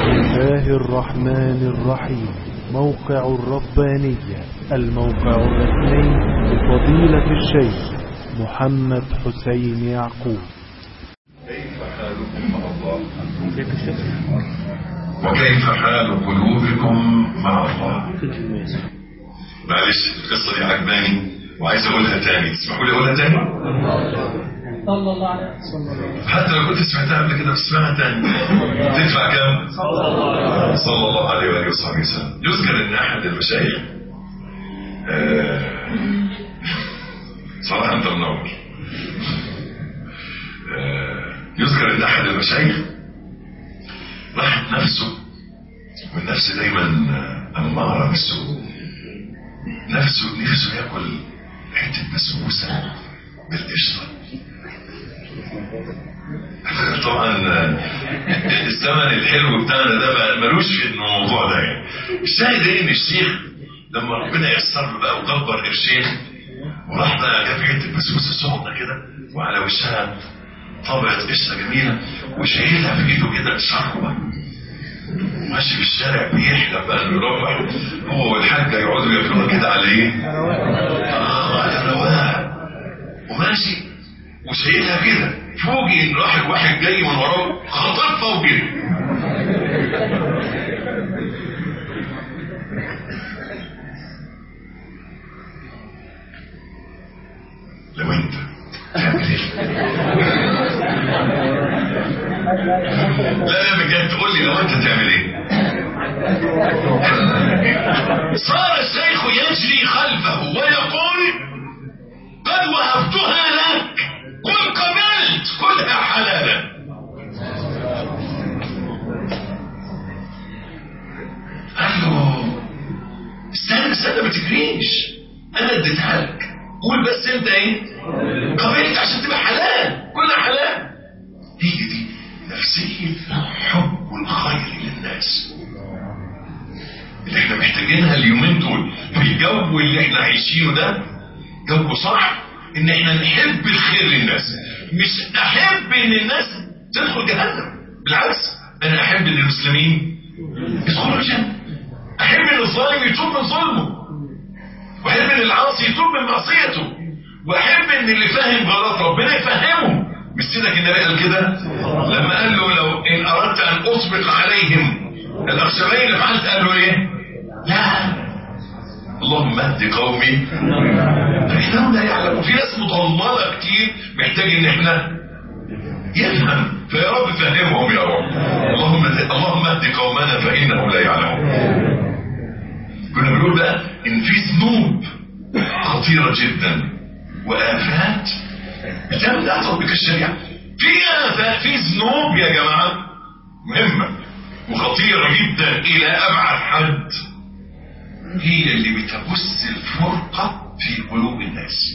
الله الرحمن الرحيم موقع الربانية الموقع الرسمي لفضيلة الشيخ محمد حسين يعقوب كيف حالكم مع الله وكيف حال قلوبكم مع الله معلش القصة دي عجباني وعايز اقولها تاني تسمحوا لي اقولها تاني صلى الله عليه وسلم حتى لو كنت سمعتها قبل كده بتسمعها تاني تدفع كام صلى الله عليه وآله وصحبه وسلم يذكر ان احد المشايخ آه، صراحة انت منور آه، يذكر ان احد المشايخ راحت نفسه والنفس دايما آه، اماره بالسوء نفسه نفسه ياكل حته بسبوسه بالقشطه طبعا آه، الزمن الحلو بتاعنا ده ما- ملوش في الموضوع ده يعني الشاهد ايه ان الشيخ لما ربنا يسر له بقى وكبر قرشين وراح بقى جاب حته بسبوسه سخنه كده وعلى وشها طبقه قشطه جميله وشايلها في ايده كده شربه ماشي في الشارع بيحلم بقى انه يروح هو والحاجه يقعدوا ياكلوا كده على ايه؟ اه على رواق وماشي وشايلها كده فوجئ ان واحد واحد جاي من وراه خطفها وجري لو انت تعمل ايه؟ لا لا بجد تقول لي لو انت تعمل ايه؟ صار الشيخ يجري خلفه ويقول قد وهبتها لك قل قبلت كلها حلالا قال له استنى استنى ما تجريش انا اديتها لك قول بس انت ايه قبلت عشان تبقى حلال كلها حلال هي دي نفسية حب الخير للناس اللي احنا محتاجينها اليومين دول في الجو اللي احنا عايشينه ده جو صح ان احنا نحب الخير للناس مش احب ان الناس تدخل جهنم بالعكس انا احب ان المسلمين يدخلوا الجنة احب ان الظالم يتوب من ظلمه واحب ان العاصي يتوب من معصيته واحب ان اللي فاهم غلط ربنا يفهمه مش سيدك النبي قال كده لما قال له لو ان اردت ان اطبق عليهم الاخشبين لفعلت قال له ايه لا اللهم اهد قومي فانهم لا يعلمون في ناس مضلله كتير محتاج ان احنا يفهم فيا رب فهمهم يا رب اللهم اللهم اهد قومنا فانهم لا يعلمون كنا بنقول بقى ان في ذنوب خطيره جدا وافات بتمنع تطبيق الشريعه في افات في ذنوب يا جماعه مهمه وخطيره جدا الى ابعد حد هي اللي بتبث الفرقه في قلوب الناس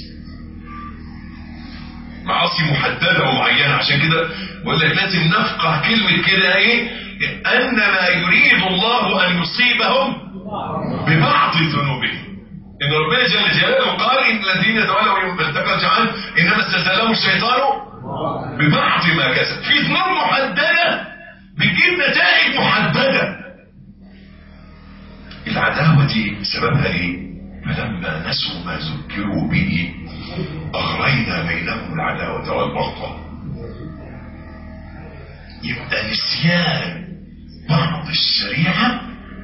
معاصي محدده ومعينه عشان كده بقول لك لازم نفقه كلمه كده ايه ان ما يريد الله ان يصيبهم ببعض ذنوبهم ان ربنا جل جلاله قال ان الذين يتولوا يوم التقى جعان انما استزلهم الشيطان ببعض ما كسب في ذنوب محدده بتجيب نتائج محدده العداوه دي سببها ايه فلما نسوا ما ذكروا به اغرينا بينهم العداوه والبغضاء يبقى نسيان بعض الشريعه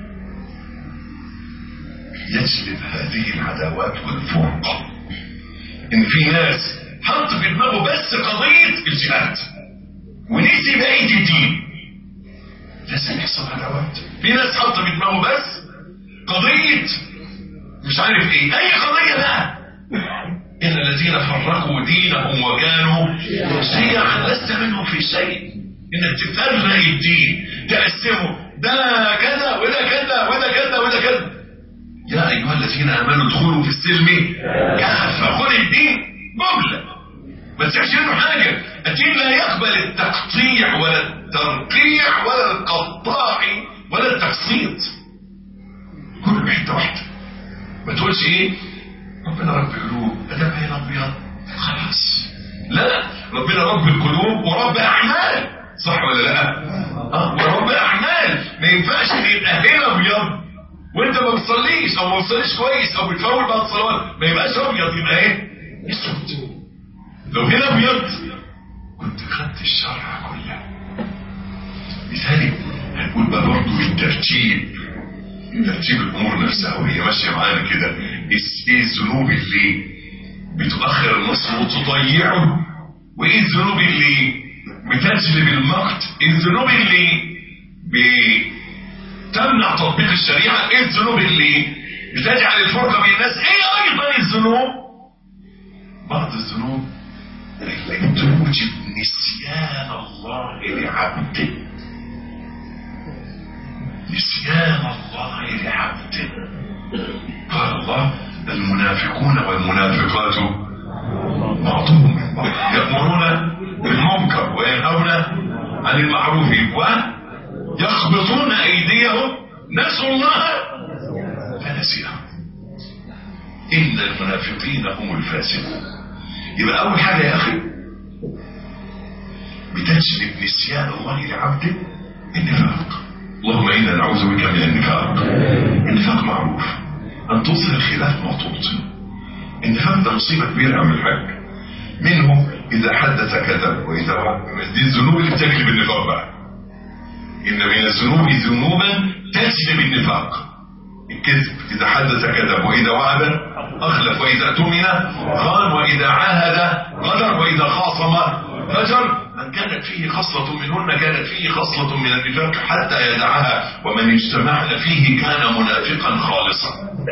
يجلب هذه العداوات والفرقة ان في ناس حط في دماغه بس قضية الجهاد ونسي بقية الدين لازم يحصل عداوات في ناس حط في دماغه بس قضية مش عارف ايه اي قضية بقى ان الذين فرقوا دينهم وكانوا شيعا لست منهم في شيء انك تفرق الدين تقسمه ده كذا وده كذا وده كذا وده كذا يا أيها الذين آمنوا ادخلوا في السلم كافة خذ الدين جملة ما تسعش منه حاجة الدين لا يقبل التقطيع ولا الترقيع ولا القطاع ولا التقسيط كله بحتة واحدة ما تقولش ايه ربنا رب قلوب ادام هي ابيض خلاص لا ربنا رب القلوب ورب اعمال صح ولا لا اه ورب اعمال ينفعش ان يبقى هنا ابيض وانت ما بتصليش او ما بتصليش كويس او بتفول بعد الصلوات ما يبقاش ابيض يبقى ايه اسود لو هنا ابيض كنت خدت الشرع كله لذلك هنقول بقى برضه الترتيب ترتيب الامور نفسها وهي ماشيه معانا كده ايه الذنوب اللي بتؤخر النصر وتضيعه وايه الذنوب اللي بتجلب المقت ايه الذنوب اللي بتمنع تطبيق الشريعه ايه الذنوب اللي بتجعل الفرقه بين الناس ايه ايضا الذنوب بعض الذنوب التي توجب نسيان الله لعبده نسيان الله لعبده قال الله المنافقون والمنافقات بعضهم من بعض يأمرون بالمنكر وينهون عن المعروف ويخبطون أيديهم نسوا الله فنسيهم إن المنافقين هم الفاسقون يبقى أول حاجة يا أخي بتجلب نسيان الله لعبده النفاق اللهم إنا نعوذ بك من النفاق النفاق معروف أن توصل الخلاف مطوط النفاق ده مصيبة كبيرة من الحاج منه إذا حدث كذب وإذا وعد دي الذنوب اللي بتجلب النفاق بقى إن من الذنوب ذنوبا تجلب النفاق الكذب إذا حدث كذب وإذا وعد أخلف وإذا اؤتمن خان وإذا عاهد غدر وإذا خاصم فجر من كانت فيه خصلة منهن كانت فيه خصلة من النفاق حتى يدعها ومن اجتمعن فيه كان منافقا خالصا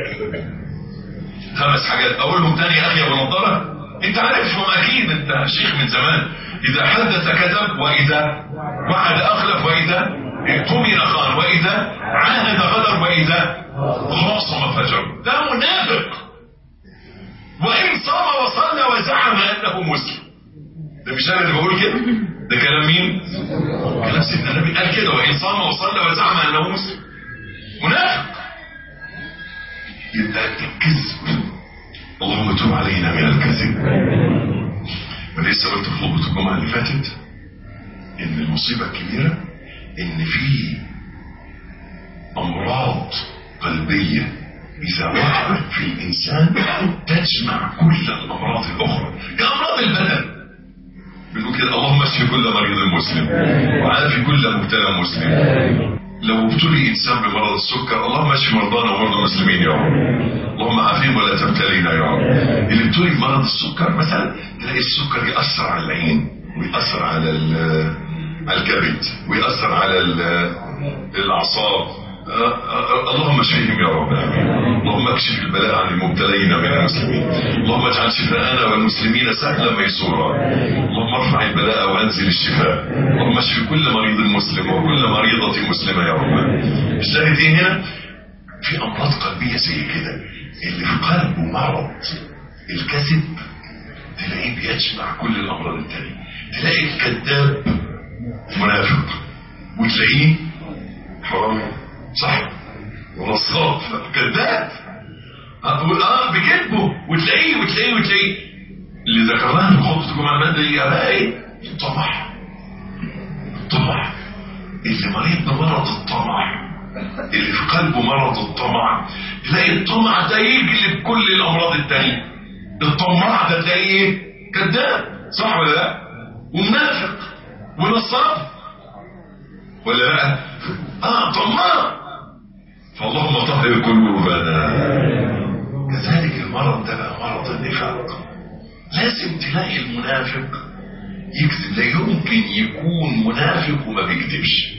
خمس حاجات أولهم تاني يا أخي أبو نضارة أنت عارفهم أكيد أنت شيخ من زمان إذا حدث كذب وإذا وعد أخلف وإذا اؤتمن خان وإذا عاهد غدر وإذا خاصم فجر ده منافق وإن صام وصلى وزعم أنه مسلم ده مش انا اللي بقول كده ده كلام مين كلام سيدنا النبي قال كده وان صام وصلى وزعم انه مسلم منافق يبقى الكذب اللهم تب علينا من الكذب ما لسه قلت في خطبه الجمعه اللي فاتت ان المصيبه الكبيره ان في امراض قلبيه اذا وقعت في الانسان تجمع كل الامراض الاخرى كامراض البدن بنقول كده اللهم اشف كل مريض مسلم وعافي كل مبتلى مسلم لو ابتلي انسان بمرض السكر اللهم اشف مرضانا ومرضى المسلمين يا رب اللهم عافيهم ولا تبتلينا يا رب اللي ابتلي بمرض السكر مثلا تلاقي السكر ياثر على العين ويأثر على على الكبد ويأثر على الاعصاب اللهم اشفهم يا رب امين اللهم اكشف البلاء عن المبتلين من المسلمين اللهم اجعل شفاءنا والمسلمين سهلا ميسورا اللهم ارفع البلاء وانزل الشفاء اللهم اشف كل مريض مسلم وكل مريضة مسلمة يا رب الشاهد ايه هنا في امراض قلبية زي كده اللي في قلبه مرض الكذب تلاقيه بيجمع كل الامراض التانية تلاقي الكذاب منافق وتلاقيه حرامي صح ونصاب كذاب اه بكذبه وتلاقيه وتلاقيه وتلاقيه اللي ذكرناها في خطبه الجمعه الماده دي بقى ايه الطمع الطمع اللي مريض بمرض الطمع اللي في قلبه مرض الطمع تلاقي الطمع ده يجلب كل الامراض التانية الطماع ده تلاقيه كذاب صح ولا لا ومنافق ونصاب ولا لا اه طماع فاللهم طهر قلوبنا كذلك المرض ده بقى مرض النفاق لازم تلاقي المنافق يكذب لا يمكن يكون منافق وما بيكذبش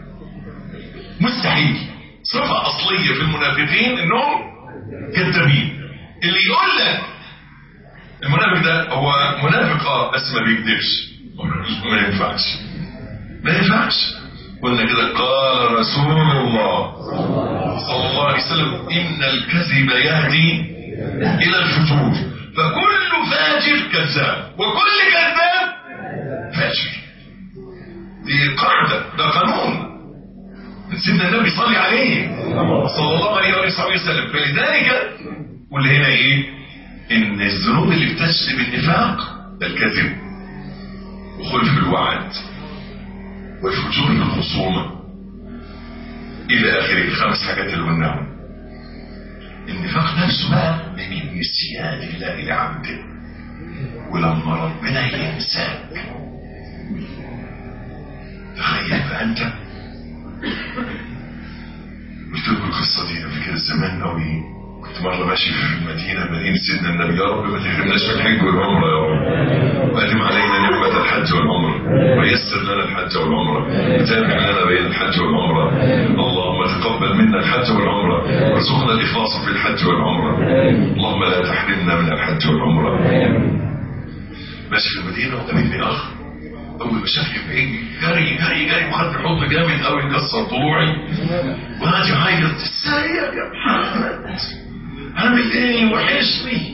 مستحيل صفة أصلية في المنافقين إنهم كذابين اللي يقول لك المنافق ده هو منافق اه بس ما بيكذبش ما ينفعش ما ينفعش قلنا كده قال رسول الله صلى الله عليه وسلم إن الكذب يهدي إلى الفجور فكل فاجر كذاب وكل كذاب فاجر دي قاعدة ده قانون سيدنا النبي صلى عليه صلى الله عليه وآله وسلم فلذلك واللي هنا ايه ان الذنوب اللي بتجلب النفاق ده الكذب وخلف الوعد وفجور الخصومة الى اخره الخمس حاجات اللي قلناهم النفاق نفسه بقى من نسيان الله لعبده ولما ربنا ينساك تخيل بقى انت قلت لكم القصه دي قبل كده زمان قوي كنت مره ماشي في المدينه مدينه سيدنا النبي يا رب ما تحرمناش من الحج والعمره يا رب وادم علينا نعمه الحج والعمره ويسر لنا الحج والعمره وتابع لنا بين الحج والعمره اللهم تقبل منا الحج والعمره وارزقنا الاخلاص في الحج والعمره اللهم لا تحرمنا من الحج والعمره ماشي في المدينه وقابلني اخ اول ما شافني بعيد جري جري جري وخد حضن جامد قوي كسر طلوعي وقعد يعيط ازاي يا محمد عامل ايه وحشني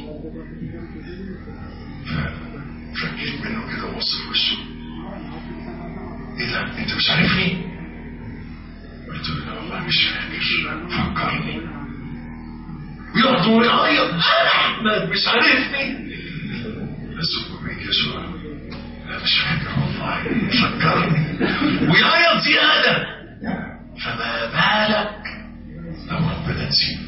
ففكيت منه كده وبص في وشه ايه ده انت مش عارفني قلت له لا والله مش فاكر فكرني ويقعد ويعيط انا احمد مش عارفني بس هو بيجي لا مش فاكر والله فكرني ويعيط زيادة فما بالك لو ربنا نسيك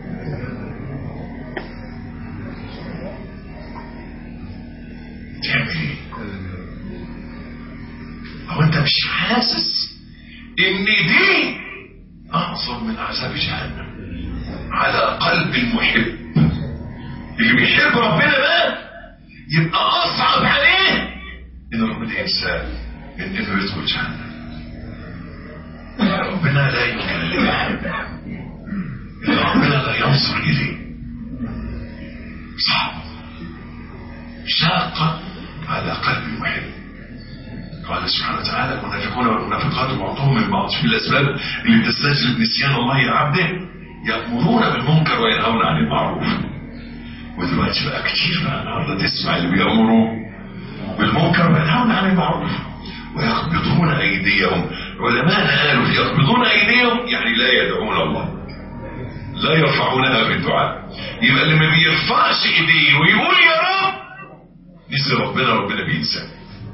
تعمل ايه هو انت مش حاسس ان دي اعظم من عذاب جهنم على قلب المحب اللي بيحب ربنا بقى يبقى اصعب عليه ان ربنا ينساه من انه يدخل جهنم ربنا لا يكلمه ان ربنا لا ينظر اليه صعب شاقة على قلب المحب قال سبحانه وتعالى المنافقون والمنافقات بعضهم من بعض في الاسباب اللي بتستجلب نسيان الله لعبده يأمرون بالمنكر وينهون عن المعروف ودلوقتي بقى كتير بقى النهارده تسمع اللي بيأمروا بالمنكر وينهون عن المعروف ويقبضون ايديهم علماء قالوا يقبضون ايديهم يعني لا يدعون الله لا يرفعونها بالدعاء يبقى اللي ما بيرفعش ايديه ويقول يا رب نسي ربنا ربنا بينسى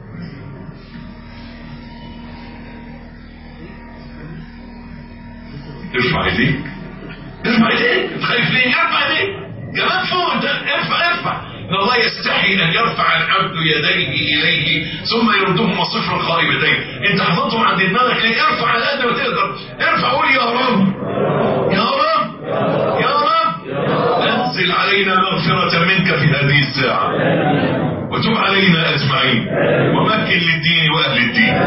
ارفع ايديك ارفع ايديك انت خايف ليه ارفع ايديك كمان فوق انت ارفع ارفع ان الله يستحي ان يرفع العبد يديه اليه ثم يردهما صفر خائبتين انت حاططهم عند دماغك ليه ارفع على قد ما تقدر ارفع قول يا رب يا رب يا رب انزل علينا مغفرة منك في هذه الساعة وتب علينا اجمعين ومكن للدين واهل الدين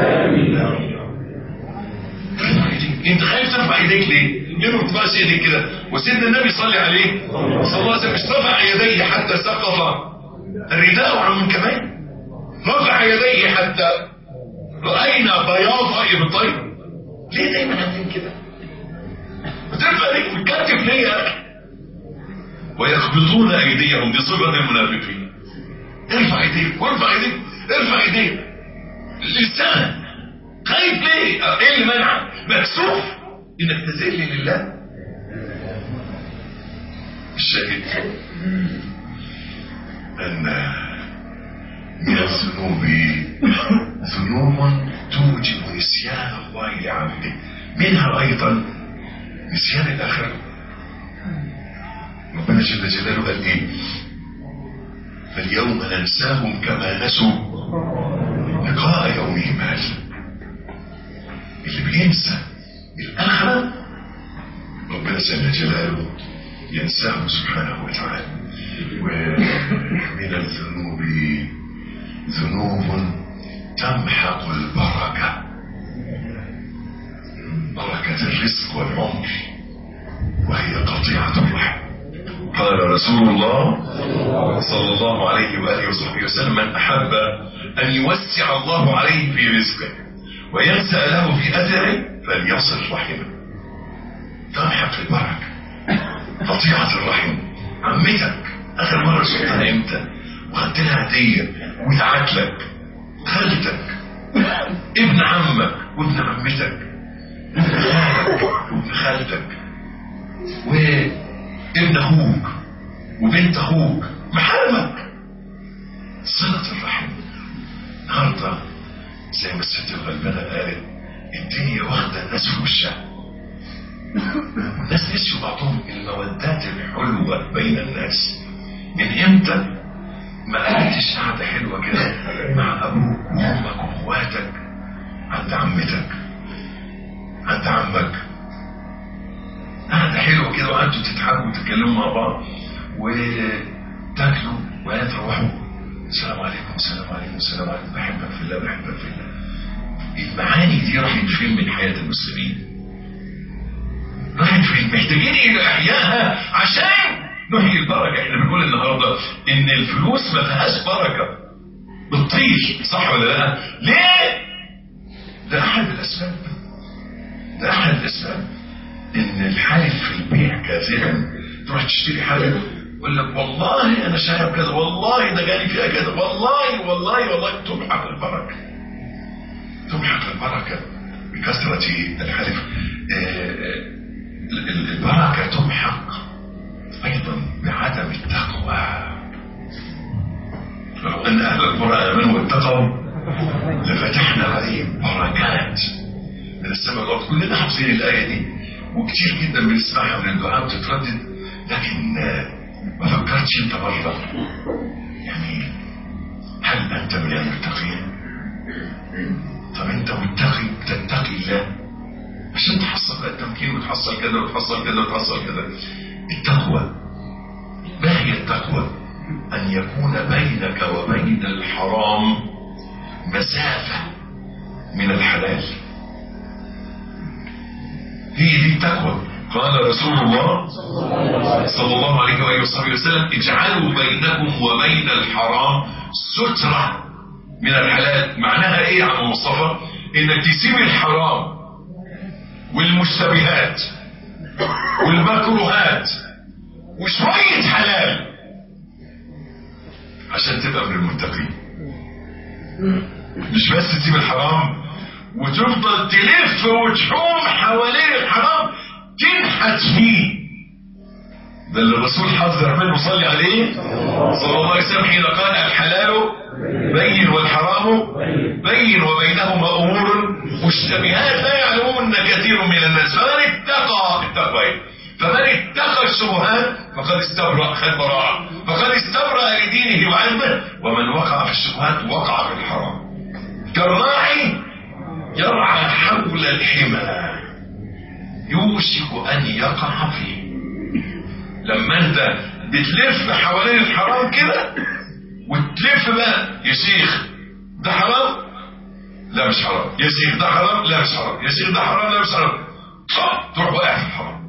انت خايف ترفع ايديك ليه؟ ليه ما بترفعش ايديك كده؟ وسيدنا النبي صلى عليه صلى الله عليه وسلم مش رفع يديه حتى سقط الرداء عن من كمان رفع يديه حتى راينا بياض ابطيه ليه دايما عاملين كده؟ بترفع ايديك بتكتف ليه يا اخي؟ ويقبضون ايديهم بصفه المنافقين ارفع ايديك وارفع ايديك ارفع ايديك اللسان خايف ليه؟ ايه اللي منعك؟ مكسوف انك تذل لله الشاهد ان من الذنوب ذنوب توجب نسيان الله لعبده منها ايضا نسيان الاخره ربنا جل جلاله قال ايه فاليوم ننساهم كما نسوا لقاء يومهم هذا اللي بينسى الآخرة ربنا جل جلاله ينساه سبحانه وتعالى ومن الذنوب ذنوب تمحق البركة بركة الرزق والعمر وهي قطيعة الرحم قال رسول الله صلى الله عليه وآله وصحبه وسلم من أحب أن يوسع الله عليه في رزقه وينسى له في أثره فليصل رحمه تمحق البركة قطيعة الرحم عمتك آخر مرة شفتها امتى وخدت لها هدية ودعت لك خالتك ابن عمك وابن عمتك ابن خالك وابن خالتك وابن اخوك وبنت اخوك محارمك صلة الرحم النهارده زي ما الست الغلبانة قالت الدنيا واخدة الناس في وشها الناس نسيوا بعضهم المودات الحلوة بين الناس من امتى ما قعدتش قعدة حلوة كده مع ابوك وامك واخواتك عند عمتك عند عمك قعدة حلوة كده وقعدتوا تضحكوا وتتكلموا مع بعض وتاكلوا وتروحوا السلام عليكم السلام عليكم السلام عليكم بحبك في الله بحبك في الله المعاني دي راحت فين من حياة المسلمين راحت فين محتاجين الى احيائها عشان نحيي البركة احنا بنقول النهاردة ان الفلوس ما فيهاش بركة بتطير صح ولا لا ليه ده احد الاسباب ده احد الاسباب ان الحالف في البيع كاذبا تروح تشتري حاجة يقول لك والله انا شايف كذا والله ده جالي فيها كذا والله والله والله تمحق البركة تمحق البركة بكثرة الحلف البركة تمحق ايضا بعدم التقوى لو ان اهل القرى امنوا واتقوا لفتحنا عليهم بركات من السماء والارض كلنا حافظين الايه دي وكتير جدا بنسمعها من الدعاء بتتردد لكن ما فكرتش انت مره يعني هل انت من المتقين طب انت متقي تتقي الله عشان تحصل بقى التمكين وتحصل كذا وتحصل كذا وتحصل كذا التقوى ما هي التقوى ان يكون بينك وبين الحرام مسافة من الحلال هي دي التقوى قال رسول الله صلى الله عليه وآله وصحبه وسلم اجعلوا بينكم وبين الحرام سترة من الحلال معناها ايه يا عم مصطفى انك تسيب الحرام والمشتبهات والمكروهات وشوية حلال عشان تبقى من المتقين مش بس تسيب الحرام وتفضل تلف وتحوم حوالين الحرام تنحت فيه ده اللي الرسول حذر منه صلي عليه صلى الله عليه وسلم حين قال الحلال بين والحرام بين وبينهما امور مشتبهات لا يعلمون كثير من الناس فمن اتقى التقوى فمن اتقى الشبهات فقد استبرأ خد براءة فقد استبرأ لدينه وعلمه ومن وقع في الشبهات وقع في الحرام كالراعي يرعى حول الحمى يوشك ان يقع فيه لما انت بتلف حوالين الحرام كده وتلف بقى يا شيخ ده حرام لا مش حرام يا شيخ ده حرام لا مش حرام يا شيخ ده حرام لا مش حرام طب تروح واقع في الحرام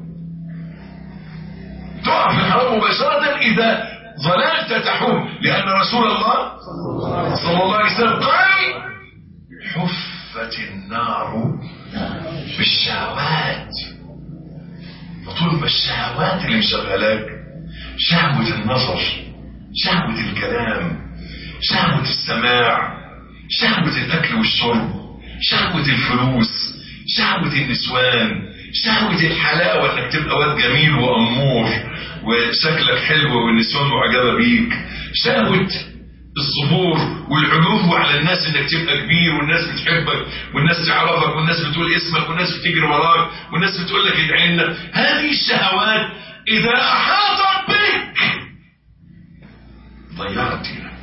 تقع في الحرام مباشرة إذا ظللت تحوم لأن رسول الله صلى الله عليه وسلم قال حفت النار بالشهوات فطول ما الشهوات اللي مشغلاك شهوة النظر شهوة الكلام شهوة السماع شهوة الأكل والشرب شهوة الفلوس شهوة النسوان شهوة الحلاوة انك تبقى واد جميل وأمور وشكلك حلو والنسوان معجبة بيك شهوة الظهور والعلو على الناس انك تبقى كبير والناس بتحبك والناس تعرفك والناس بتقول اسمك والناس بتجري وراك والناس بتقول لك ادعي لنا هذه الشهوات اذا احاطت بك ضيعت دينك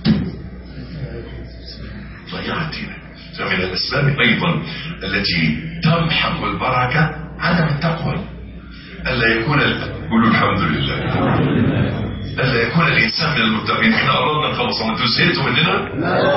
ضيعت دينك فمن الاسباب ايضا التي تمحق البركه عدم التقوى الا يكون قولوا الحمد لله الا يكون الانسان من المتقين احنا قربنا نخلص انتوا زهقتوا مننا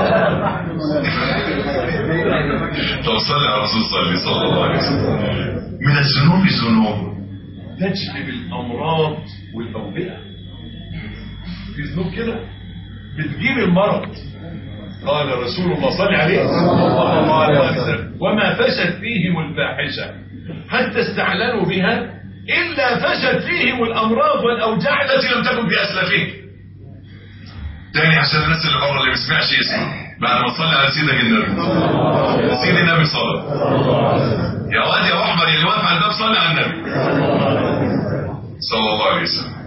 طب صلي على الرسول صلي صلى الله عليه وسلم من الذنوب ذنوب تجلب الامراض والاوبئه في ذنوب كده بتجيب المرض قال رسول الله صلى عليه صلى الله عليه وسلم وما فشت فيهم الفاحشه حتى استعلنوا بها إلا فشت فيهم الأمراض والأوجاع التي لم تكن في أسلافهم تاني عشان الناس اللي بره اللي ما بيسمعش اسمه بعد ما تصلي على سيدك النبي سيدي النبي صلى يا واد يا احمر اللي واقف على الباب صلي على النبي صلى الله عليه وسلم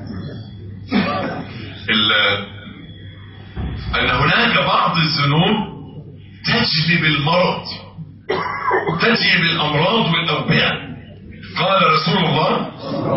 ان هناك بعض الذنوب تجلب المرض تجلب الامراض والاوبئه قال رسول رسول الله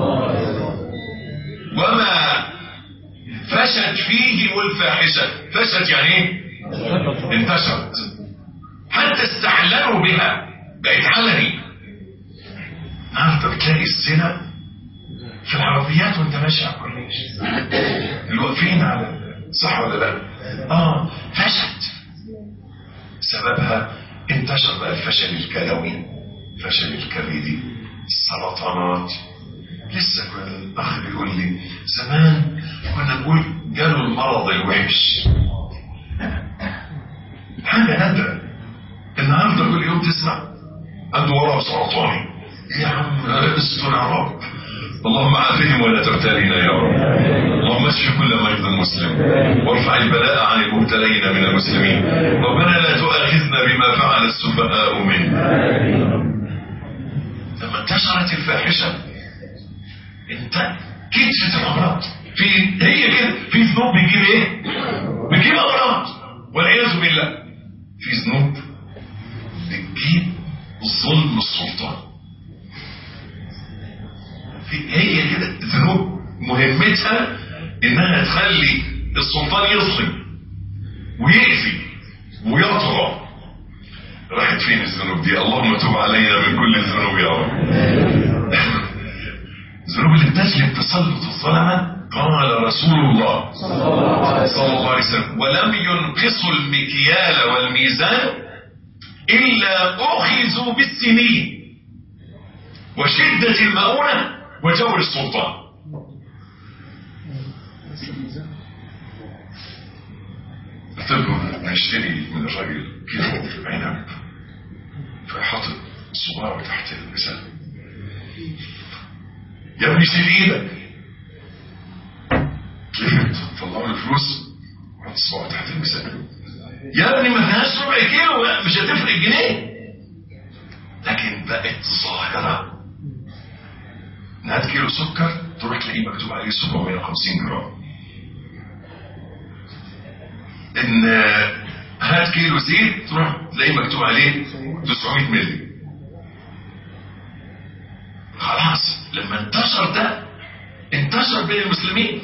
وما فشت فيه الفاحشة فشت يعني ايه انتشرت حتى استعلنوا بها بقت علني النهارده بتلاقي الزنا في العربيات وانت ماشي على الكورنيش اللي واقفين على صح ولا لا؟ اه فشت سببها انتشر بقى الفشل الكلوي الفشل الكبدي السرطانات لسه كان الاخ بيقول لي زمان كنا نقول جاله المرض الوحش حاجه نادره النهارده كل يوم تسمع عنده ورم سرطاني يا عم استر يا رب اللهم عافهم ولا تبتلينا يا رب اللهم اشف كل مريض مسلم وارفع البلاء عن المبتلين من المسلمين ربنا لا تؤاخذنا بما فعل السفهاء منا لما انتشرت الفاحشه انت كتفت الامراض في هي كده في ذنوب بتجيب ايه بتجيب امراض والعياذ بالله في ذنوب بتجيب ظلم السلطان في هي كده ذنوب مهمتها انها تخلي السلطان يظلم ويأذي ويطغى راحت فين الذنوب دي اللهم تب علينا من كل الذنوب يا رب الذنوب اللي بتجلب تسلط الظلمة قال رسول الله صلى الله عليه وسلم ولم ينقصوا المكيال والميزان إلا أخذوا بالسنين وشدة المؤونة وجور السلطان قلت له هشتري من الراجل كيلو عنب فحاطط صباعه تحت اللسان يا ابني سيب ايدك لفت طلعوا له فلوس وحط صباعه تحت اللسان يا ابني ما فيهاش ربع كيلو مش هتفرق جنيه لكن بقت ظاهره هات كيلو سكر تروح تلاقيه مكتوب عليه 750 جرام ان هات كيلو زيت تروح تلاقيه مكتوب عليه 900 مللي خلاص لما انتشر ده انتشر بين المسلمين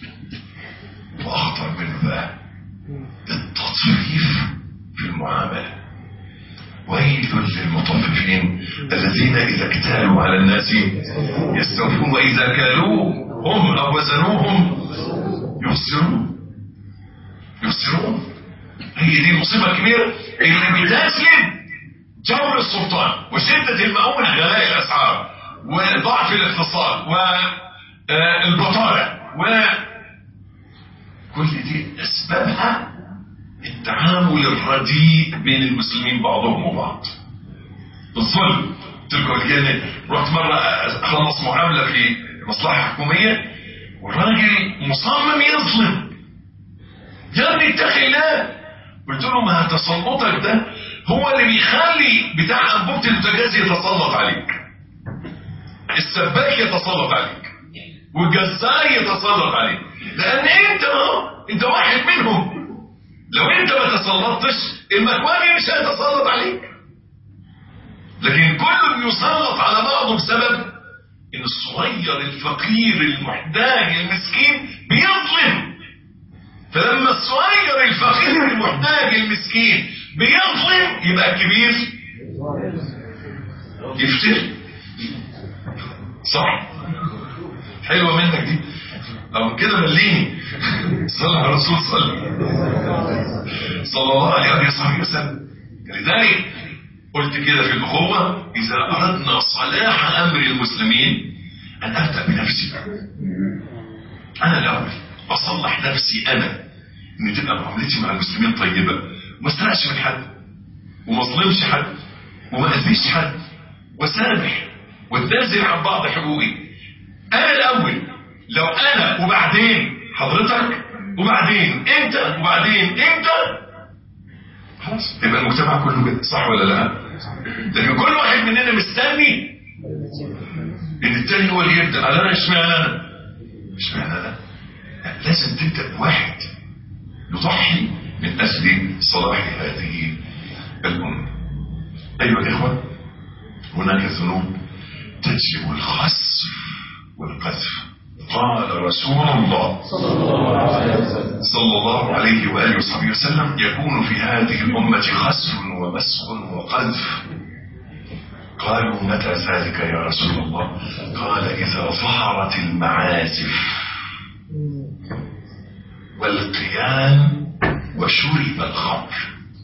واخطر منه بقى التطفيف في المعامله ويل للمطففين الذين اذا اكتالوا على الناس يستوفون واذا كالوهم او وزنوهم يخسرون يخسرون هي دي مصيبه كبيره اللي بتسلم جور السلطان وشده المؤونه غلاء الاسعار وضعف الاقتصاد والبطاله و كل دي اسبابها التعامل الرديء بين المسلمين بعضهم وبعض الظلم تلقوا الجنة رحت مرة أخلص معاملة في مصلحة حكومية والراجل مصمم يظلم يا ابني اتقي الله قلت له ما تسلطك ده هو اللي بيخلي بتاع أنبوبة البوتاجاز يتسلط عليك السباك يتسلط عليك والجزار يتسلط عليك لأن أنت أنت واحد منهم لو انت ما تسلطتش المكواني مش هيتسلط عليك لكن كل يسلط على بعضه بسبب ان الصغير الفقير المحتاج المسكين بيظلم فلما الصغير الفقير المحتاج المسكين بيظلم يبقى الكبير يفتر صح حلوه منك دي او كده مليني صلى على الرسول صلى صلى الله عليه وصحبه وسلم لذلك قلت كده في الأخوة إذا أردنا صلاح أمر المسلمين أن أبدأ بنفسي أنا الأول أصلح نفسي أنا إن تبقى معاملتي مع المسلمين طيبة وما استرقش من حد وما اظلمش حد وما أذيش حد وسامح واتنازل عن بعض حقوقي أنا الأول لو أنا وبعدين حضرتك وبعدين أنت وبعدين أنت خلاص يبقى المجتمع كله كده صح ولا لا؟ لكن كل واحد مننا مستني ان التاني هو اللي يبدا على انا اشمعنى انا؟ اشمعنى انا؟ لازم تبدا بواحد يضحي من اجل صلاح هذه الامه. ايها الاخوه هناك ذنوب تجلب الخسف والقذف قال رسول الله صلى الله عليه وآله وصحبه وسلم يكون في هذه الأمة خسف ومسخ وقذف قالوا متى ذلك يا رسول الله قال إذا ظهرت المعازف والقيام وشرب الخمر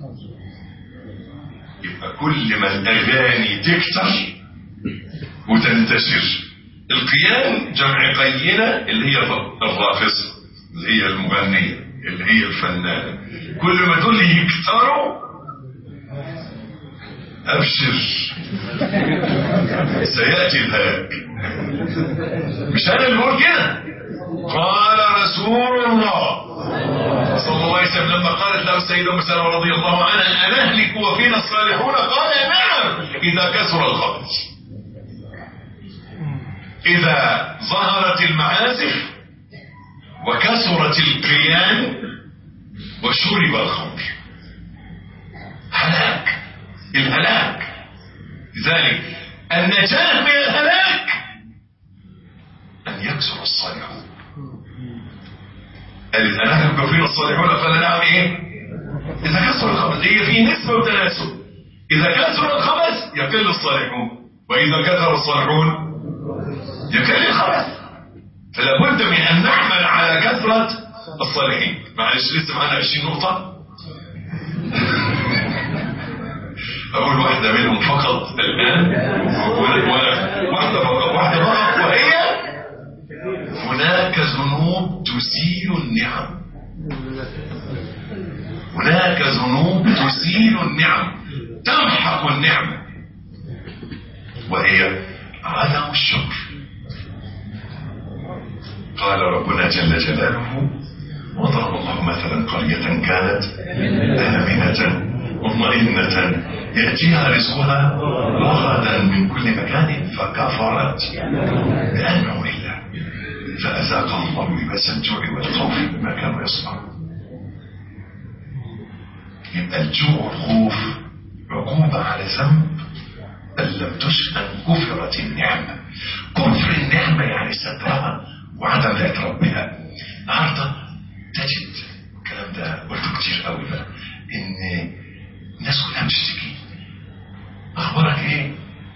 يبقى كل ما الأغاني تكتر وتنتشر القيام جمع قينة اللي هي الراقصة اللي هي المغنية اللي هي الفنانة كل ما دول يكتروا أبشر سيأتي الهلاك مش أنا اللي بقول كده قال رسول الله صلى الله عليه وسلم لما قالت له السيدة أم سلمة رضي الله عنها أنهلك وفينا الصالحون قال نعم إذا كثر الخبث إذا ظهرت المعازف وكثرت القيام وشرب الخمر هلاك الهلاك لذلك النجاة من الهلاك أن يكثر الصالحون قال إذا نحن فينا الصالحون قال نعم إيه إذا كثر الخبث هي في نسبة وتناسب إذا كثر الخبث يقل الصالحون وإذا كثر الصالحون يقل الخبث فلا بد من أن نعمل على كثرة الصالحين معلش لسه معانا 20 نقطة أقول واحدة منهم فقط الآن واحدة فقط واحدة فقط وهي هناك ذنوب تزيل النعم هناك ذنوب تزيل النعم تمحق النعمة وهي عدم الشكر قال ربنا جل جلاله وضرب الله مثلا قرية كانت آمنة مطمئنة يأتيها رزقها رغدا من كل مكان فكفرت بأنعم الله فأذاقها الله لباس الجوع والخوف بما كانوا يصنعون يبقى الجوع والخوف عقوبة على ذنب أن لم تشأن كفرت النعمة كفر النعمة يعني سترها وعدم الاعتراف بها النهارده تجد الكلام ده قلته كتير قوي بقى ان الناس كلها بتشتكي اخبارك ايه؟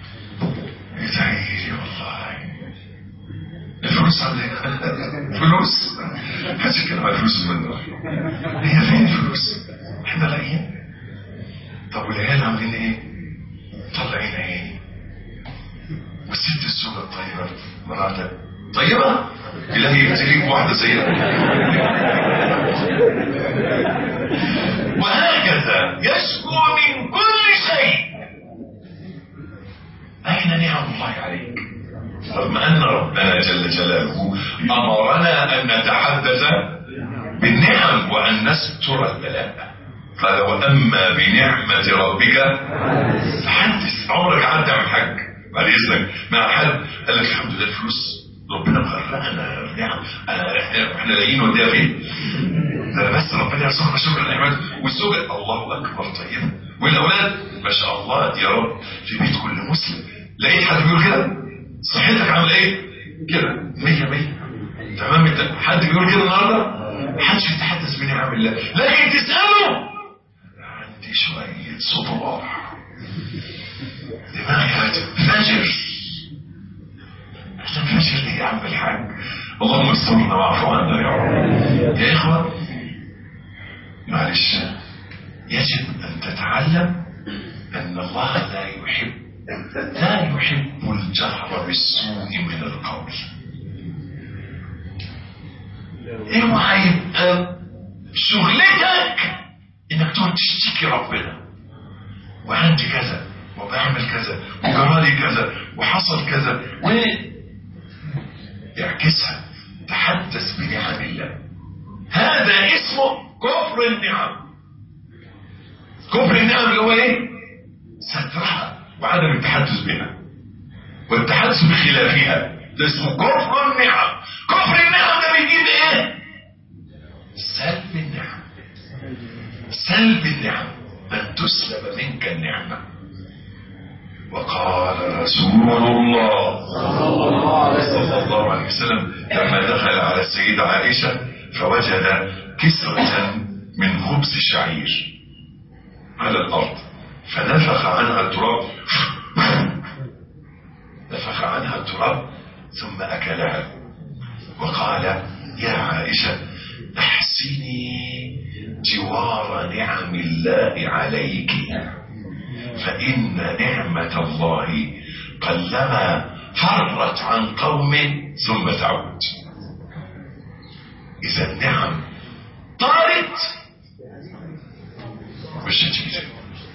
ادعي والله الفلوس عامله ايه؟ فلوس محدش يتكلم على الفلوس منه هي فين الفلوس؟ احنا لاقيين طب والعيال عاملين ايه؟ طلعين ايه؟ والست السوداء الطيبه مراتك طيبة إلهي يبتليك واحدة زيها وهكذا يشكو من كل شيء أين نعم الله عليك رغم أن ربنا جل جلاله أمرنا أن نتحدث بالنعم وأن نستر البلاء قال وأما بنعمة ربك فحدث عمرك عدى من حج بعد إذنك مع حد قال لك الحمد لله الفلوس ربنا مغرقنا نعم احنا لاقيين وديها فين ده بس ربنا يرزقنا شكر النعمات والزوجة الله اكبر طيب والاولاد ما شاء الله يا رب في بيت كل مسلم لقيت حد بيقول كده صحتك عامله ايه كده 100 100 تمام انت حد بيقول كده النهارده محدش يتحدث بنعم الله لكن تساله عندي شويه صداع دماغي هتنفجر تنفجر ليه يا عم الحاج اللهم استرنا واعف عنا يا رب يا اخوة معلش يجب ان تتعلم ان الله لا يحب لا يحب الجهر بالسوء من القول اوعى يبقى شغلتك انك تقعد تشتكي ربنا وعندي كذا وبعمل كذا وجرالي كذا وحصل كذا و اعكسها تحدث بنعم الله هذا اسمه كفر النعم كفر النعم اللي هو ايه سترها وعدم التحدث بها والتحدث بخلافها ده اسمه كفر النعم كفر النعم ده بيجيب ايه سلب النعم سلب النعم ان تسلب منك النعمه وقال رسول الله صلى الله عليه وسلم لما دخل على السيدة عائشة فوجد كسرة من خبز الشعير على الأرض فنفخ عنها التراب نفخ عنها التراب ثم أكلها وقال يا عائشة احسني جوار نعم الله عليك فإن نعمة الله قلما فرت عن قوم ثم تعود إذا النعم طارت مش هتيجي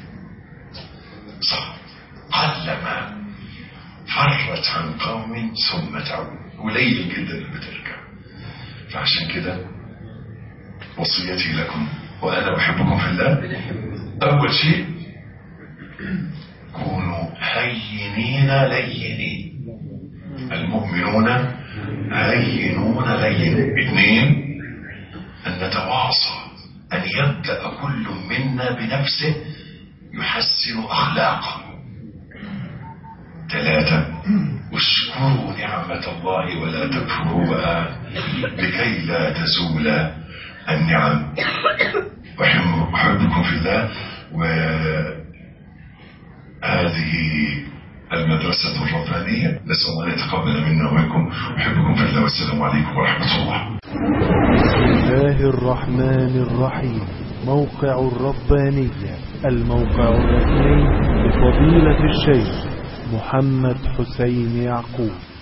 صح قلما فرت عن قوم ثم تعود قليل جدا اللي بترجع فعشان كده وصيتي لكم وانا احبكم في الله اول شيء كونوا هينين لينين المؤمنون هينون لينين اثنين ان نتواصى ان يبدا كل منا بنفسه يحسن اخلاقه ثلاثة واشكروا نعمة الله ولا تكفروها لكي لا تزول النعم أحب- أحبكم في الله وهذه المدرسة الربانية نسأل الله أن يتقبل منا ومنكم أحبكم في الله والسلام عليكم ورحمة الله بسم الله الرحمن الرحيم موقع الربانية الموقع الرسمي لفضيلة الشيخ محمد حسين يعقوب